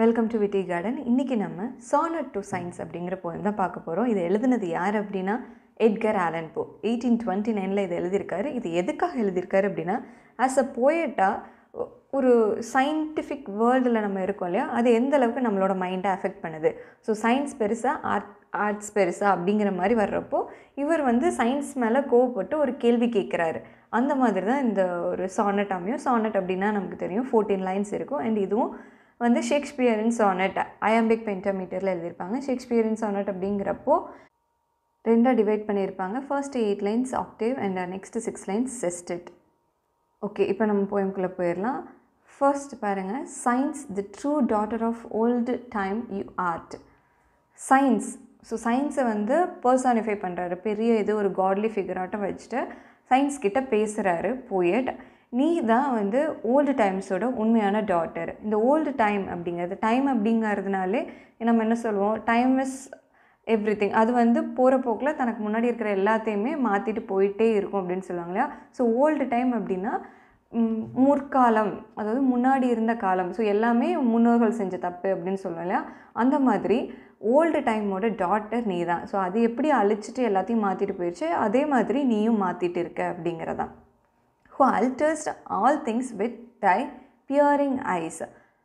welcome to witty garden இன்றைக்கி நம்ம sonnet to science அப்படிங்கிற போயம் தான் பார்க்க போகிறோம் இது எழுதுனது யார் அப்படின்னா Edgar Allan Poe eighteen twenty நைனில் இது எழுதியிருக்காரு இது எதுக்காக எழுதியிருக்காரு அப்படின்னா ஆஸ் அ போயட்டாக ஒரு சயின்டிஃபிக் வேர்ல்டில் நம்ம இருக்கோம் இல்லையா அது எந்த அளவுக்கு நம்மளோட மைண்டை அஃபெக்ட் பண்ணுது ஸோ சயின்ஸ் பெருசாக ஆர்ட் ஆர்ட்ஸ் பெருசா அப்படிங்கிற மாதிரி வர்றப்போ இவர் வந்து சயின்ஸ் மேலே கோவப்பட்டு ஒரு கேள்வி கேட்குறாரு அந்த மாதிரி தான் இந்த ஒரு சானட் அமையும் சானட் அப்படின்னா நமக்கு தெரியும் ஃபோர்டீன் லைன்ஸ் இருக்கும் அண்ட் இதுவும் வந்து ஷேக்ஸ்பியரின் சானட் அயாம்பிக் பென்டாமீட்டரில் எழுதியிருப்பாங்க ஷேக்ஸ்பியரின் சானட் அப்படிங்கிறப்போ ரெண்டாக டிவைட் பண்ணியிருப்பாங்க first eight lines octave and next six lines sestet okay இப்போ நம்ம போயம்குள்ளே போயிடலாம் ஃபர்ஸ்ட் பாருங்கள் science the true daughter of old time you art science so சயின்ஸை வந்து பர்சானிஃபை பண்ணுறாரு பெரிய இது ஒரு காட்லி ஃபிகராட்டம் வச்சுட்டு சயின்ஸ் கிட்ட பேசுகிறாரு போயட் நீ தான் வந்து ஓல்டு டைம்ஸோட உண்மையான டாட்டர் இந்த ஓல்டு டைம் அப்படிங்கிறது டைம் அப்படிங்கிறதுனாலே நம்ம என்ன சொல்லுவோம் டைம் இஸ் எவ்ரி திங் அது வந்து போகிற போக்கில் தனக்கு முன்னாடி இருக்கிற எல்லாத்தையுமே மாற்றிட்டு போயிட்டே இருக்கும் அப்படின்னு சொல்லுவாங்க இல்லையா ஸோ ஓல்டு டைம் அப்படின்னா ம், முற்காலம் அதாவது முன்னாடி இருந்த காலம் ஸோ எல்லாமே முன்னோர்கள் செஞ்ச தப்பு அப்படின்னு சொல்லுவோம் இல்லையா அந்த மாதிரி ஓல்டு டைமோட டாட்டர் நீ தான் ஸோ அது எப்படி அழிச்சிட்டு எல்லாத்தையும் மாற்றிட்டு போயிடுச்சு அதே மாதிரி நீயும் மாற்றிட்டு இருக்க அப்படிங்கிறதான் who alters all things with thy peering eyes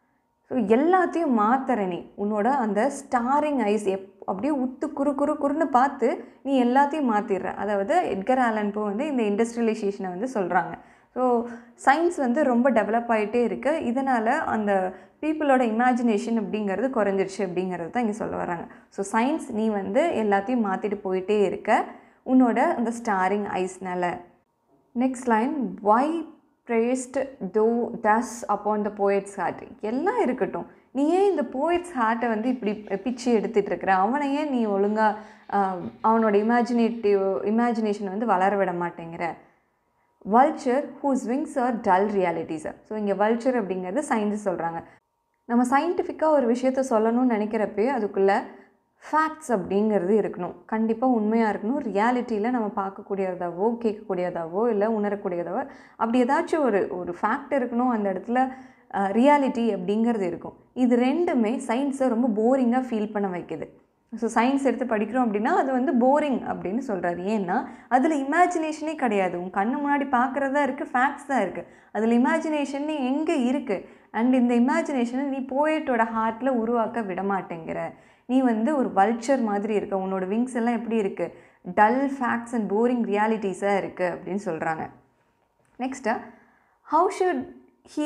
so எல்லாத்தையும் மாத்துற நீ உன்னோட அந்த ஸ்டாரிங் ஐஸ் எப் அப்படியே உத்து குறு குறு குறுன்னு பார்த்து நீ எல்லாத்தையும் மாற்றிடுற அதாவது எட்கர் ஆலன் போ வந்து இந்த இண்டஸ்ட்ரியலைசேஷனை வந்து சொல்கிறாங்க ஸோ சயின்ஸ் வந்து ரொம்ப டெவலப் ஆகிட்டே இருக்கு இதனால் அந்த பீப்புளோட இமேஜினேஷன் அப்படிங்கிறது குறைஞ்சிருச்சு அப்படிங்கிறது தான் இங்கே சொல்ல வராங்க ஸோ சயின்ஸ் நீ வந்து எல்லாத்தையும் மாற்றிட்டு போயிட்டே இருக்க உன்னோட அந்த ஸ்டாரிங் ஐஸ்னால next line why praised thou thus upon the poet's heart எல்லாம் இருக்கட்டும் நீ ஏன் இந்த போயட்ஸ் ஹார்ட்டை வந்து இப்படி பிச்சு எடுத்துகிட்டு இருக்கிற அவனை ஏன் நீ ஒழுங்காக அவனோட இமேஜினேட்டிவ் இமேஜினேஷனை வந்து வளர விட மாட்டேங்கிற vulture whose wings are dull realities so இங்கே வல்ச்சர் அப்படிங்கிறது சயின்ஸ் சொல்கிறாங்க நம்ம சயின்டிஃபிக்காக ஒரு விஷயத்த சொல்லணும்னு நினைக்கிறப்பே அதுக்குள்ளே ஃபேக்ட்ஸ் அப்படிங்கிறது இருக்கணும் கண்டிப்பாக உண்மையாக இருக்கணும் ரியாலிட்டியில் நம்ம பார்க்கக்கூடியதாவோ கேட்கக்கூடியதாவோ இல்லை உணரக்கூடியதாவோ அப்படி ஏதாச்சும் ஒரு ஒரு ஃபேக்ட் இருக்கணும் அந்த இடத்துல ரியாலிட்டி அப்படிங்கிறது இருக்கும் இது ரெண்டுமே சயின்ஸை ரொம்ப போரிங்காக ஃபீல் பண்ண வைக்குது ஸோ சயின்ஸ் எடுத்து படிக்கிறோம் அப்படின்னா அது வந்து போரிங் அப்படின்னு சொல்கிறாரு ஏன்னா அதில் இமேஜினேஷனே கிடையாது உன் கண்ணு முன்னாடி பார்க்குறதா இருக்குது ஃபேக்ட்ஸ் தான் இருக்குது அதில் இமேஜினேஷன் எங்கே இருக்குது அண்ட் இந்த இமேஜினேஷனை நீ போயட்டோட ஹார்ட்டில் உருவாக்க விட மாட்டேங்கிற நீ வந்து ஒரு வல்ச்சர் மாதிரி இருக்க உன்னோட விங்ஸ் எல்லாம் எப்படி இருக்குது டல் ஃபேக்ட்ஸ் அண்ட் போரிங் ரியாலிட்டிஸாக இருக்குது அப்படின்னு சொல்கிறாங்க next how should he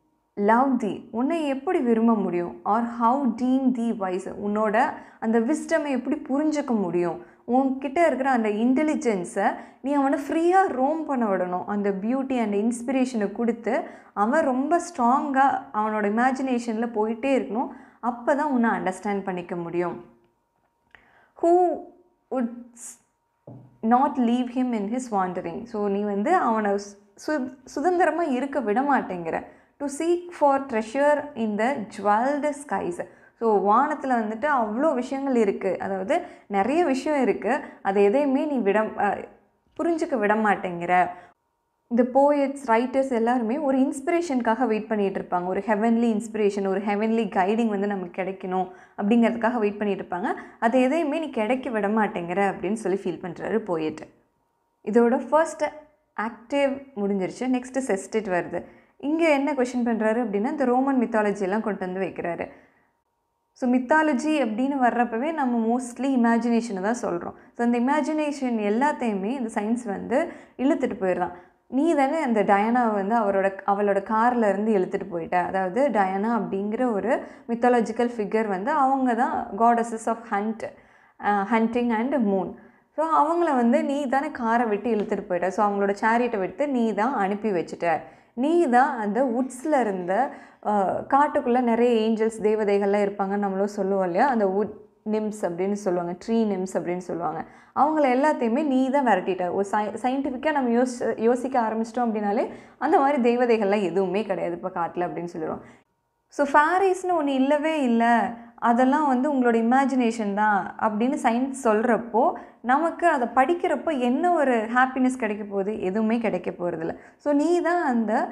love thee உன்னை எப்படி விரும்ப முடியும் or how deem thee wise உன்னோட அந்த விஸ்டமை எப்படி புரிஞ்சுக்க முடியும் உன்கிட்ட இருக்கிற அந்த இன்டெலிஜென்ஸை நீ அவனை ஃப்ரீயாக ரோம் பண்ண விடணும் அந்த பியூட்டி அண்ட் இன்ஸ்பிரேஷனை கொடுத்து அவன் ரொம்ப ஸ்ட்ராங்காக அவனோட இமேஜினேஷனில் போயிட்டே இருக்கணும் அப்போ தான் உன்னை அண்டர்ஸ்டாண்ட் பண்ணிக்க முடியும் who would not leave him in his wandering so நீ வந்து அவனை சு சுதந்திரமாக இருக்க விட மாட்டேங்கிற to seek for treasure in the jewelled skies so வானத்தில் வந்துட்டு அவ்வளோ விஷயங்கள் இருக்குது அதாவது நிறைய விஷயம் இருக்குது அதை எதையுமே நீ விட அஹ், புரிஞ்சுக்க விட மாட்டேங்கிற இந்த போயட்ஸ் ரைட்டர்ஸ் எல்லாருமே ஒரு இன்ஸ்பிரேஷனுக்காக வெயிட் பண்ணிட்டு இருப்பாங்க ஒரு ஹெவன்லி இன்ஸ்பிரேஷன் ஒரு ஹெவன்லி கைடிங் வந்து நமக்கு கிடைக்கணும் அப்படிங்கிறதுக்காக வெயிட் பண்ணிட்டு இருப்பாங்க அதை எதையுமே நீ கிடைக்க விட மாட்டேங்கிற அப்படின்னு சொல்லி ஃபீல் பண்ணுறாரு போயட் இதோட ஃபர்ஸ்ட் ஆக்டிவ் முடிஞ்சிருச்சு நெக்ஸ்ட்டு செஸ்டட் வருது இங்கே என்ன கொஷின் பண்ணுறாரு அப்படின்னா இந்த ரோமன் mythology எல்லாம் கொண்டு வந்து வைக்கிறாரு ஸோ மித்தாலஜி அப்படின்னு வர்றப்பவே நம்ம மோஸ்ட்லி இமேஜினேஷனை தான் சொல்கிறோம் ஸோ அந்த இமேஜினேஷன் எல்லாத்தையுமே இந்த சயின்ஸ் வந்து இழுத்துட்டு போயிடுறான் நீ தானே அந்த டயனாவை வந்து அவரோட அவளோட கார்ல இருந்து இழுத்துட்டு போயிட்ட அதாவது டயனா அப்படிங்கிற ஒரு மித்தாலஜிக்கல் ஃபிகர் வந்து அவங்க தான் goddess of hunt hunting and moon so அவங்கள வந்து நீ தானே காரை விட்டு இழுத்துட்டு போயிட்ட ஸோ அவங்களோட சேரியட்டை விட்டு நீ தான் அனுப்பி வச்சுட்ட நீ தான் அந்த உட்ஸில் இருந்த காட்டுக்குள்ளே நிறைய ஏஞ்சல்ஸ் தேவதைகள்லாம் இருப்பாங்கன்னு நம்மளும் சொல்லுவோம் இல்லையா அந்த உட் நிம்ஸ் அப்படின்னு சொல்லுவாங்க ட்ரீ நிம்ஸ் அப்படின்னு சொல்லுவாங்க அவங்கள எல்லாத்தையுமே நீ தான் விரட்டிட்ட ஒரு சை சயின்டிஃபிக்காக நம்ம யோசி யோசிக்க ஆரம்பிச்சிட்டோம் அப்படின்னாலே அந்த மாதிரி தேவதைகள்லாம் எதுவுமே கிடையாது இப்போ காட்டில் அப்படின்னு சொல்லிடுவோம் ஸோ ஃபேரிஸ்னு ஒன்று இல்லவே இல்லை அதெல்லாம் வந்து உங்களோட இமேஜினேஷன் தான் அப்படின்னு சயின்ஸ் சொல்கிறப்போ நமக்கு அதை படிக்கிறப்போ என்ன ஒரு ஹாப்பினஸ் கிடைக்க போகுது எதுவுமே கிடைக்க போகிறதில்ல ஸோ நீ தான் அந்த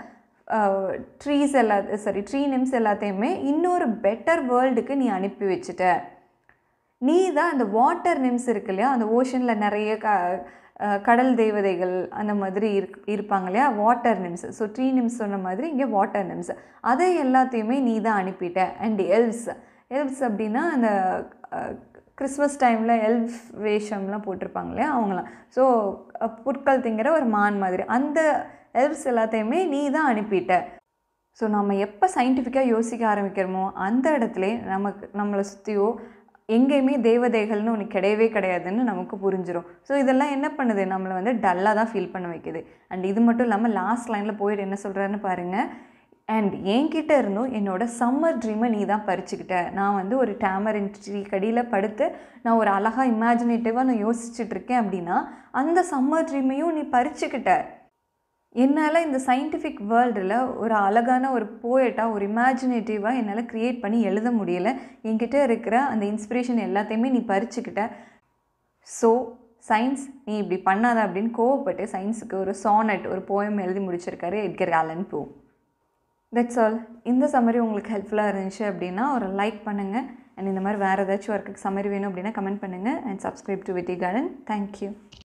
ட்ரீஸ் எல்லா சாரி ட்ரீ நிம்ஸ் எல்லாத்தையுமே இன்னொரு பெட்டர் வேர்ல்டுக்கு நீ அனுப்பி வச்சுட்ட நீ தான் அந்த வாட்டர் நிம்ஸ் இருக்கு இல்லையா அந்த ஓஷனில் நிறைய க அஹ் கடல் தேவதைகள் அந்த மாதிரி இருக் இருப்பாங்க இல்லையா water nymphs so tree nymphs சொன்ன மாதிரி இங்கே வாட்டர் நிம்ஸ் அதை எல்லாத்தையுமே நீ தான் அனுப்பிட்ட அண்ட் எல்ஸ் எல்ஸ் அப்படின்னா அந்த கிறிஸ்மஸ் டைமில் எல்ஃப் வேஷம்லாம் போட்டிருப்பாங்க இல்லையா அவங்களாம் ஸோ புட்கள் திங்கிற ஒரு மான் மாதிரி அந்த எல்ப்ஸ் எல்லாத்தையுமே நீ தான் அனுப்பிட்ட ஸோ நம்ம எப்போ சயின்டிஃபிக்காக யோசிக்க ஆரம்பிக்கிறோமோ அந்த இடத்துல நமக்கு நம்மளை சுற்றியோ எங்கேயுமே தேவதைகள்னு ஒன்று கிடையவே கிடையாதுன்னு நமக்கு புரிஞ்சிடும் ஸோ இதெல்லாம் என்ன பண்ணுது நம்மளை வந்து டல்லாக தான் ஃபீல் பண்ண வைக்குது அண்ட் இது மட்டும் இல்லாமல் லாஸ்ட் லைனில் போயிட்டு என்ன சொல்கிறாருன்னு பாருங்கள் அண்ட் என்கிட்ட இருந்தும் என்னோட சம்மர் ட்ரீமை நீ தான் பறிச்சுக்கிட்ட நான் வந்து ஒரு டேமரின் ட்ரீ கடியில் படுத்து நான் ஒரு அழகாக இமேஜினேட்டிவாக நான் யோசிச்சுட்டு இருக்கேன் அப்படின்னா அந்த சம்மர் ட்ரீமையும் நீ பறிச்சுக்கிட்ட என்னால் இந்த சயின்டிஃபிக் வேர்ல்டில் ஒரு அழகான ஒரு போயட்டாக ஒரு இமேஜினேட்டிவாக என்னால் க்ரியேட் பண்ணி எழுத முடியல என்கிட்ட இருக்கிற அந்த இன்ஸ்பிரேஷன் எல்லாத்தையுமே நீ பறிச்சுக்கிட்ட ஸோ சயின்ஸ் நீ இப்படி பண்ணாத அப்படின்னு கோவப்பட்டு சயின்ஸுக்கு ஒரு சானட் ஒரு போயம் எழுதி முடிச்சிருக்காரு Edgar Allan Poe that's all இந்த சம்மரி உங்களுக்கு ஹெல்ப்ஃபுல்லாக இருந்துச்சு அப்படின்னா ஒரு லைக் பண்ணுங்கள் அண்ட் இந்த மாதிரி வேறு ஏதாச்சும் ஒர்க்குக்கு சம்மரி வேணும் அப்படின்னா கமெண்ட் பண்ணுங்கள் and subscribe to witty garden thank you